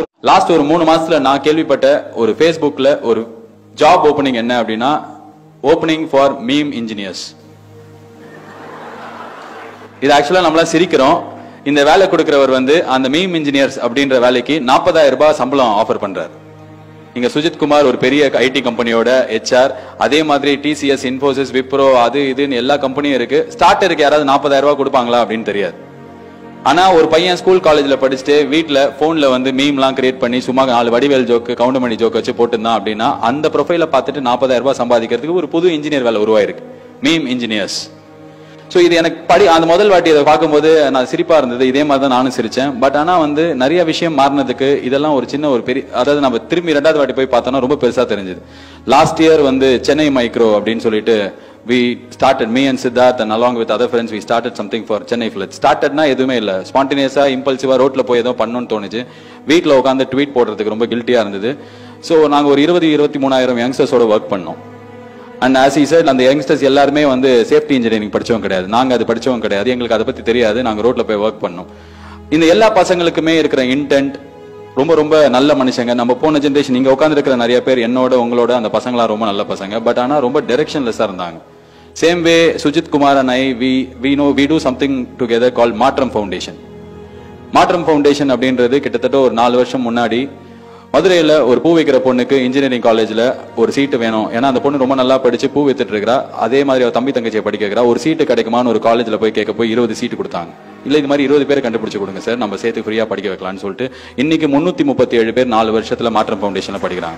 last ஒரு மூணு மாசத்துல நான் கேள்விப்பட்ட ஒரு ஃபேஸ்புக்ல ஒரு ஜாப் ஓப்பனிங் என்ன அப்படின்னா ஓப்பனிங் ஃபார் மீம் இன்ஜினியர்ஸ் இது ஆக்சுவலா நம்மளாம் சிரிக்கிறோம் இந்த வேலை கொடுக்கிறவர் வந்து அந்த மீம் இன்ஜினியர்ஸ் அப்படின்ற வேலைக்கு நாற்பதாயிரம் ரூபாய் சம்பளம் ஆஃபர் பண்றாரு இங்க சுஜித் குமார் ஒரு பெரிய ஐடி கம்பெனியோட ஹெச்ஆர் அதே மாதிரி டிசிஎஸ் இன்ஃபோசிஸ் விப்ரோ அது இதுன்னு எல்லா கம்பெனியும் இருக்கு ஸ்டார்டருக்கு யாராவது நாற்பதாயிரம் ரூபாய் கொடுப்பாங்களா அப்படின்னு தெரியாது ஆனா ஒரு பையன் ஸ்கூல் காலேஜ்ல படிச்சுட்டு வீட்ல போன்ல வந்து மீம்லாம் கிரியேட் பண்ணி சும்மா நாலு வடிவேல் ஜோக்கு கவுண்டமணி ஜோக் வச்சு போட்டுருந்தான் அப்படின்னா அந்த ப்ரொஃபைல பார்த்துட்டு நாற்பதாயிரம் ரூபாய் சம்பாதிக்கிறதுக்கு ஒரு புது இன்ஜினியர் வேலை உருவாயிருக்கு மீம் இன்ஜினியர்ஸ் ஸோ இது எனக்கு படி அந்த முதல் வாட்டி அதை பார்க்கும்போது நான் சிரிப்பா இருந்தது இதே மாதிரி தான் நானும் சிரிச்சேன் பட் ஆனா வந்து நிறைய விஷயம் மாறினதுக்கு இதெல்லாம் ஒரு சின்ன ஒரு பெரிய அதாவது நம்ம திரும்பி ரெண்டாவது வாட்டி போய் பார்த்தோம்னா ரொம்ப பெருசா தெரிஞ்சது லாஸ்ட் இயர் வந்து சென்னை மைக்ரோ அப்படின்னு சொல்லிட்டு we started me and Siddharth and along with other friends we started something for Chennai flood ஸ்டார்டட்னா எதுவுமே இல்லை ஸ்பான்டினியஸா இம்பல்சிவா ரோட்ல போய் ஏதோ பண்ணணும்னு தோணுச்சு வீட்டில் உட்காந்து ட்வீட் போடுறதுக்கு ரொம்ப கில்ட்டியா இருந்தது ஸோ நாங்க ஒரு இருபது இருபத்தி மூணாயிரம் யங்ஸ்டர்ஸோட ஒர்க் பண்ணோம் அண்ட் ஆஸ் இ said அந்த யங்ஸ்டர்ஸ் எல்லாருமே வந்து சேஃப்டி இன்ஜினியரிங் படிச்சவங்க கிடையாது நாங்க அது படிச்சவங்க கிடையாது எங்களுக்கு அதை பத்தி தெரியாது நாங்க ரோட்ல போய் ஒர்க் பண்ணோம் இந்த எல்லா பசங்களுக்குமே இருக்கிற இன்டென்ட் ரொம்ப ரொம்ப நல்ல மனுஷங்க நம்ம போன ஜென்ரேஷன் இங்க உட்காந்துருக்கிற நிறைய பேர் என்னோட உங்களோட அந்த பசங்களா ரொம்ப நல்ல பசங்க பட் ஆனா ரொம்ப டைரக்ஷன்லெஸ்ஸா இருந்தாங்க same way Sujith Kumar and I we we know we do something together call Maatram foundation மாற்றம் ஃபவுண்டேஷன் அப்படின்றது கிட்டத்தட்ட ஒரு நாலு வருஷம் முன்னாடி மதுரையில ஒரு பூ வைக்கிற பொண்ணுக்கு இன்ஜினியரிங் காலேஜ்ல ஒரு சீட்டு வேணும் ஏன்னா அந்த பொண்ணு ரொம்ப நல்லா படிச்சு பூ வித்துட்டு இருக்கிறா அதே மாதிரி அவ தம்பி தங்கச்சியை படிக்க வைக்கிறா ஒரு சீட்டு கிடைக்குமான்னு ஒரு காலேஜ்ல போய் கேட்க போய் இருபது சீட்டு கொடுத்தாங்க இல்ல இது மாதிரி இருபது பேர் கண்டுபிடிச்சு கொடுங்க சார் நம்ம சேர்த்து ஃப்ரீயா படிக்க வைக்கலாம்னு சொல்லிட்டு இன்னைக்கு முன்னூத்தி முப்பத்தி ஏழு பேர் நாலு வருஷத்துல மாற்றம் ஃபவுண்டேஷன்ல படிக்கிறாங்க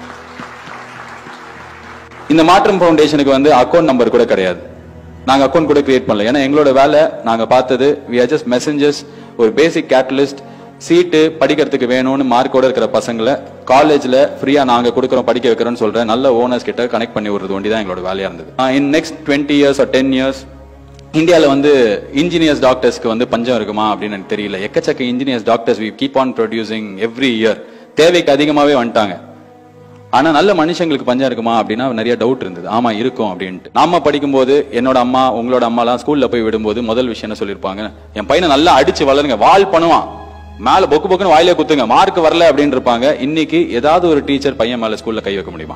இந்த மாற்றம் ஃபவுண்டேஷனுக்கு வந்து அக்கௌண்ட் நம்பர் கூட கிடையாது நாங்க அக்கௌண்ட் கூட கிரியேட் பண்ணல ஏன்னா எங்களோட வேலை நாங்க பார்த்தது வி ஆர் ஜஸ்ட் மெசஞ்சர்ஸ் ஒரு பேசிக் கேட்டலிஸ்ட் சீட்டு படிக்கிறதுக்கு வேணும்னு மார்க்கோட இருக்கிற பசங்களை காலேஜ்ல ஃப்ரீயா நாங்க கொடுக்குறோம் படிக்க வைக்கிறோம்னு சொல்ற நல்ல ஓனர்ஸ் கிட்ட கனெக்ட் பண்ணி விடுறது ஒண்டி தான் எங்களோட வேலையா இருந்தது in next twenty years or ten years இந்தியாவில் வந்து இன்ஜினியர்ஸ் டாக்டர்ஸ்க்கு வந்து பஞ்சம் இருக்குமா அப்படின்னு எனக்கு தெரியல எக்கச்சக்க engineers doctors we keep on producing every year தேவைக்கு அதிகமாகவே வந்துட்டாங்க ஆனா நல்ல மனுஷங்களுக்கு பஞ்சம் இருக்குமா அப்படின்னா நிறைய டவுட் இருந்தது ஆமா இருக்கும் அப்படின்ட்டு நாம படிக்கும்போது என்னோட அம்மா உங்களோட அம்மாலாம் ஸ்கூல்ல போய் விடும்போது முதல் விஷயம் என்ன சொல்லியிருப்பாங்க என் பையனை நல்லா அடிச்சு வளருங்க வால் பண்ணுவான் மேல பொக்கு பொக்குன்னு வாயிலே குத்துங்க மார்க் வரல அப்படின்னு இருப்பாங்க இன்னைக்கு ஏதாவது ஒரு டீச்சர் பையன் மேல ஸ்கூல்ல கை வைக்க முடியுமா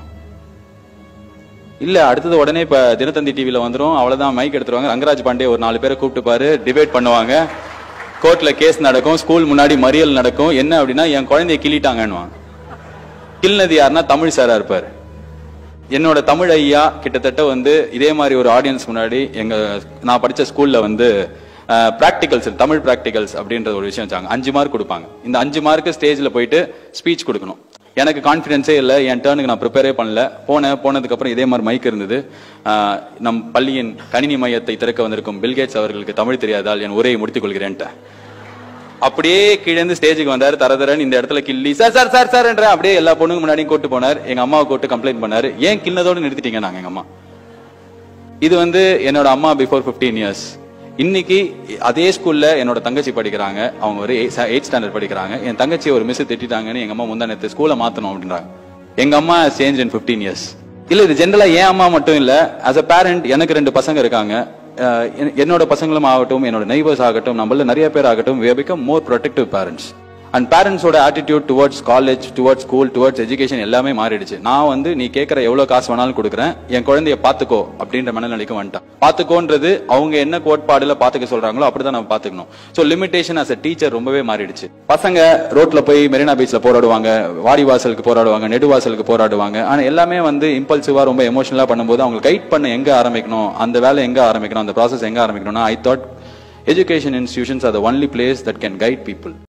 இல்ல அடுத்தது உடனே இப்ப தினத்தந்தி டிவில வந்துரும் அவ்வளவுதான் மைக் எடுத்துருவாங்க ரங்கராஜ் பாண்டே ஒரு நாலு பேரை கூப்பிட்டு பாரு டிபேட் பண்ணுவாங்க கோர்ட்ல கேஸ் நடக்கும் ஸ்கூல் முன்னாடி மறியல் நடக்கும் என்ன அப்படின்னா என் குழந்தைய கிள்ளிட்டாங்கன்னுவாங்க கில்னது யாருன்னா தமிழ் சாரா இருப்பார் என்னோட தமிழ் ஐயா கிட்டத்தட்ட வந்து இதே மாதிரி ஒரு ஆடியன்ஸ் முன்னாடி எங்க நான் படிச்ச ஸ்கூல்ல வந்து ப்ராக்டிகல்ஸ் தமிழ் ப்ராக்டிகல்ஸ் அப்படின்ற ஒரு விஷயம் வச்சாங்க அஞ்சு மார்க் கொடுப்பாங்க இந்த அஞ்சு மார்க் ஸ்டேஜ்ல போயிட்டு ஸ்பீச் கொடுக்கணும் எனக்கு கான்ஃபிடென்ஸே இல்லை என் டேர்னுக்கு நான் ப்ரிப்பேரே பண்ணல போனேன் போனதுக்கு அப்புறம் இதே மாதிரி மைக் இருந்தது ஆஹ் நம் பள்ளியின் கணினி மையத்தை திறக்க வந்திருக்கும் பில்கேட்ஸ் அவர்களுக்கு தமிழ் தெரியாதால் என் உரையை முடித்துக் கொள்கிறேன்ட்டேன் அப்படியே கீழேந்து ஸ்டேஜுக்கு வந்தாரு தரதரன் இந்த இடத்துல கிள்ளி சார் சார் சார் சார் என்ற அப்படியே எல்லா பொண்ணுங்க முன்னாடியும் கூட்டு போனார் எங்க அம்மாவை கூட்டு கம்ப்ளைண்ட் பண்ணாரு ஏன் கிள்ளதோடு நிறுத்திட்டீங்க நாங்க எங்க அம்மா இது வந்து என்னோட அம்மா பிஃபோர் 15 இயர்ஸ் இன்னைக்கு அதே ஸ்கூல்ல என்னோட தங்கச்சி படிக்கிறாங்க அவங்க ஒரு எயிட் ஸ்டாண்டர்ட் படிக்கிறாங்க என் தங்கச்சி ஒரு மிஸ் திட்டிட்டாங்கன்னு எங்க அம்மா முந்தா நேரத்து ஸ்கூலை மாத்தணும் அப்படின்றாங்க எங்க அம்மா சேஞ்ச் இன் 15 இயர்ஸ் இல்ல இது ஜென்ரலா என் அம்மா மட்டும் இல்ல as a parent எனக்கு ரெண்டு பசங்க இருக்காங்க அஹ் என்- என்னோட பசங்களும் ஆகட்டும் என்னோட நெய்பர்ஸ் ஆகட்டும் நம்மள நிறைய பேர் ஆகட்டும் we have become more protective parents and பேரண்ட்ஸோட attitude towards college towards school towards education எல்லாமே மாறிடுச்சு நான் வந்து நீ கேட்குற எவ்வளோ காசு வேணாலும் கொடுக்குறேன் என் குழந்தைய பார்த்துக்கோ அப்படின்ற மனநிலைக்கு வந்துட்டான் பார்த்துக்கோன்றது அவங்க என்ன கோட்பாடுல பார்த்துக்க சொல்றாங்களோ அப்படிதான் நம்ம பார்த்துக்கணும் so limitation as a teacher ரொம்பவே மாறிடுச்சு பசங்க ரோட்ல போய் மெரினா பீச்ல போராடுவாங்க வாடிவாசலுக்கு போராடுவாங்க நெடுவாசலுக்கு போராடுவாங்க ஆனா எல்லாமே வந்து இம்பல்சிவா ரொம்ப எமோஷனலா பண்ணும்போது அவங்க கைட் பண்ண எங்க ஆரம்பிக்கணும் அந்த வேலை எங்க ஆரம்பிக்கணும் அந்த ப்ராசஸ் எங்க ஆரம்பிக்கணும்னா I thought education institutions are the only place that can guide people